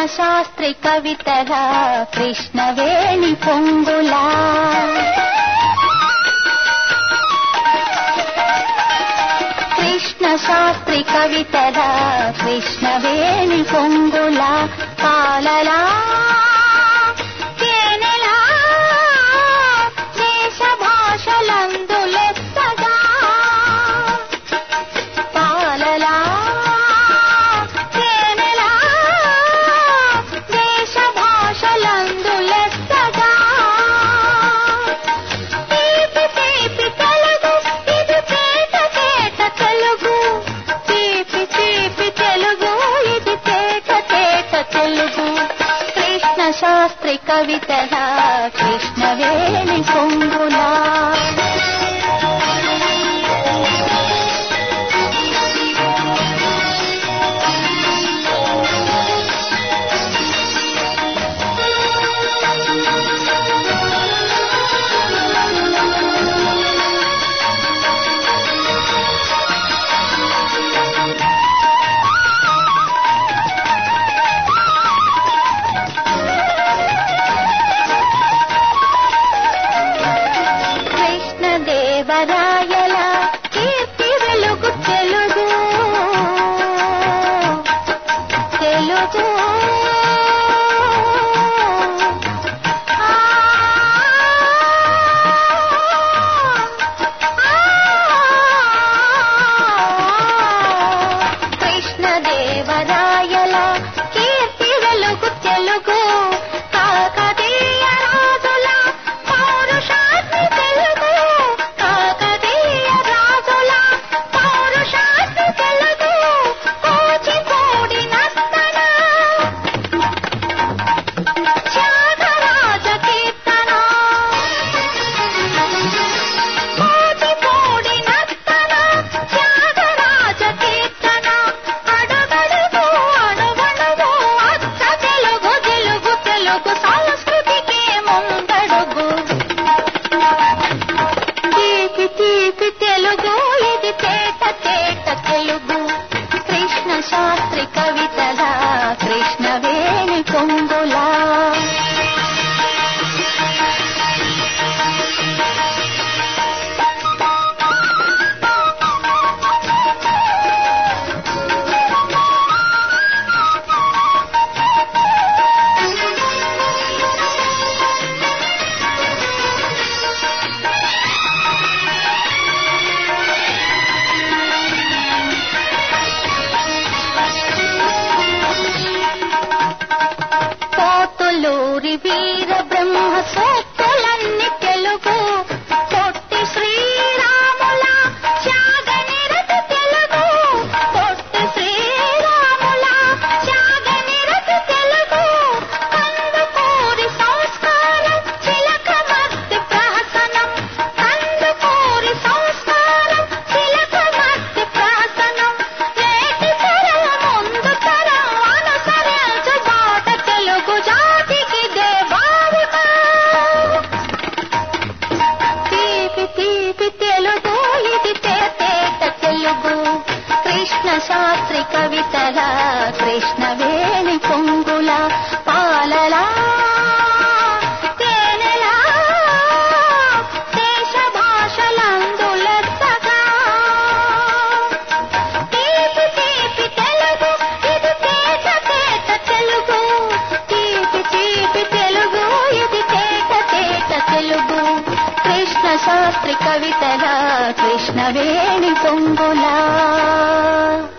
శాస్త్రి కవితల కృష్ణవేణి పొంగులా కృష్ణ శాస్త్రి కవితల కృష్ణవేణి పొంగుల పాలలా తేనెలా దేశ భాషలందు లెత్తగా పాలలా తేనెలా దేశ భాషలందు లెత్తగా తీపి తీపి తెలుగు ఇది తేట తేట తెలుగు తీపి తీపి తెలుగు ఇది తేట తేట తెలుగు కృష్ణ శాస్త్రి కవితల కృష్ణవేణి పొంగులా కృష్ణదేవరాయల కీర్తి వెలుగు తెలుగు తెలుగు ఆ, కృష్ణదేవరాయల కీర్తి వెలుగు తెలుగు కాకతీయ రాజుల పౌరుషాన్ని తెలుగు కాకతీయ రాజుల పౌరుషాన్ని తెలుగు కూచిపూడి నర్తన త్యాగరాజ కీర్తన కూచిపూడి నర్తన త్యాగరాజ కీర్తన అడుగడుగు అణువణువు అచ్చ తెలుగు తెలుగు తెలుగు సంస్కృతికి ముందడుగు తీపి తీపి తెలుగు ఇది తేట తేట తెలుగు కృష్ణ శాస్త్రి కవితల కృష్ణవేణి పొంగులా పోతులూరి వీర బ్రహ్మ సూక్తులన్నీ తెలుగు పొట్టి శ్రీరాముల త్యాగనిరత తెలుగు పొట్టి శ్రీరాముల త్యాగనిరత తెలుగు కందుకూరి సంస్కారం చిలక మధ్య ప్రహసనం కందుకూరి సంస్కారం చిలక మధ్య ప్రహసనం నేటి తరం ముందు తరం అనుసరించు బాట తెలుగు జాతికి దేవారిక తీపి తీపి తెలుగు ఇది తేట తెలుగు కృష్ణ శాస్త్రి కవితల కృష్ణవేణి పొంగుల పాలలా తేనెలా దేశ భాషలందులెత్తగా తీపి తీపి తెలుగు ఇది తేట తేట తెలుగు తీపి తీపి తెలుగు ఇది తేట తేట తెలుగు కృష్ణ శాస్త్రి కవితల కృష్ణవేణి పొంగులా